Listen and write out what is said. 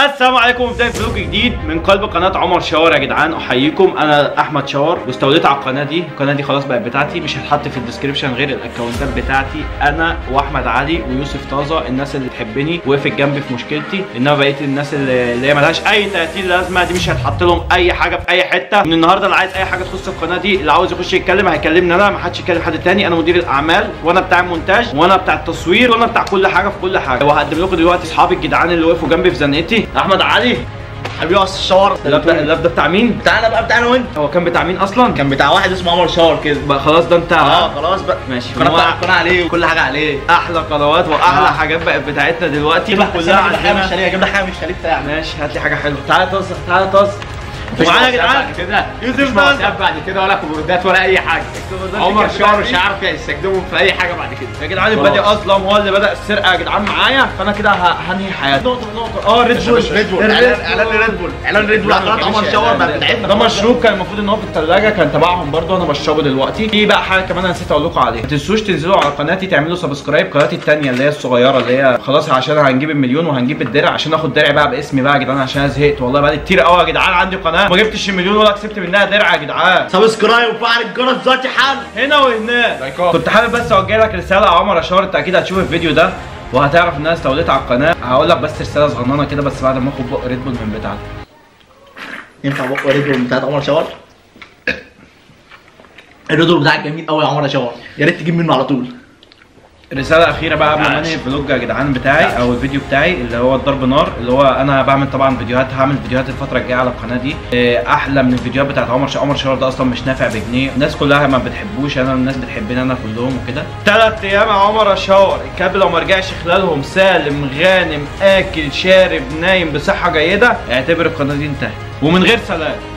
السلام عليكم وبدايه فلوج جديد من قلب قناه عمر شاور يا جدعان احييكم انا احمد شاور واستوليت على القناه دي القناه دي خلاص بقت بتاعتي مش هتحط في الديسكربشن غير الاكونتات بتاعتي انا واحمد علي ويوسف طازه الناس اللي تحبني وقفت جنبي في مشكلتي انما بقيت الناس اللي اللي هي ملهاش اي 30 لازمه دي مش هتحط لهم اي حاجه في اي حته من النهارده اللي عايز اي حاجه تخص القناه دي اللي عاوز يخش يتكلم هيكلمني انا ما حدش يكلم حد تاني انا مدير الاعمال وانا بتاع المونتاج وانا بتاع التصوير وانا بتاع كل حاجه في كل حاجه وهقدم لكم دلوقتي اصحابي الجدعان اللي وقفوا جنبي في زنقتي احمد علي حبيبي اصل الشاور اللاب ده اللاب ده بتاع مين بتاعنا بقى بتاعنا وانت هو كان بتاع مين اصلا كان بتاع واحد اسمه عمر شاور كده بقى خلاص ده انت اه خلاص بقى ماشي القناه هو بتاع القناه عليه وكل حاجه عليه احلى قنوات واحلى آه. حاجات بقت بتاعتنا دلوقتي جيب لك كلها حاجه مش عندنا شاليه جيب لك حاجه مش شاليه بتاعنا ماشي هات لي حاجه حلوه تعالى طز تعالى طز مفيش ومعانا يا واتساب جدعان بعد كده يوسف مفيش طازة. واتساب بعد كده ولا كومنتات ولا اي حاجه عمر شاور مش هيعرف يستخدمهم في اي حاجه بعد كده يا جدعان البادي اظلم هو اللي بدا السرقه يا جدعان معايا فانا كده ه- هنهي حياتي نقطه نقطه اه ريد بول ريد بول الريد اعلان اعلان ريد بول اعلان ريد بول على قناه عمر شاور بقى بتاعتنا ده مشروب كان المفروض ان هو في الثلاجه كان تبعهم برضه انا بشربه دلوقتي في بقى حاجه كمان انا نسيت اقول لكم عليها ما تنسوش تنزلوا على قناتي تعملوا سبسكرايب قناتي الثانيه اللي هي الصغيره اللي هي خلاص عشان هنجيب المليون وهنجيب الدرع عشان اخد درع بقى باسمي بقى يا جدعان عشان انا زهقت والله بقى كتير قوي يا جدعان عندي قناه ما جبتش المليون ولا كسبت منها درع يا جدعان سبسكرايب وفعل الجرس دلوقتي حالا هنا وهناك لايكات. كنت حابب بس اوجه لك رساله يا عمر اشار انت اكيد هتشوف الفيديو ده وهتعرف ان انا استوليت على القناه هقول لك بس رساله صغننه كده بس بعد ما اخد بق ريد بول من بتاعتك ينفع بقى ريد بول بتاعت عمر شاور الريد بول بتاعك جميل قوي يا عمر شاور يا ريت تجيب منه على طول رساله اخيره بقى قبل ما ماشي. انهي الفلوج يا جدعان بتاعي او الفيديو بتاعي اللي هو الضرب نار اللي هو انا بعمل طبعا فيديوهات هعمل فيديوهات الفتره الجايه على القناه دي إيه، احلى من الفيديوهات بتاعت عمر شا... عمر شاور ده اصلا مش نافع بجنيه الناس كلها ما بتحبوش انا الناس بتحبني انا كلهم وكده ثلاث ايام يا عمر شاور الكلب لو ما رجعش خلالهم سالم غانم اكل شارب نايم بصحه جيده اعتبر القناه دي انتهت ومن غير سلام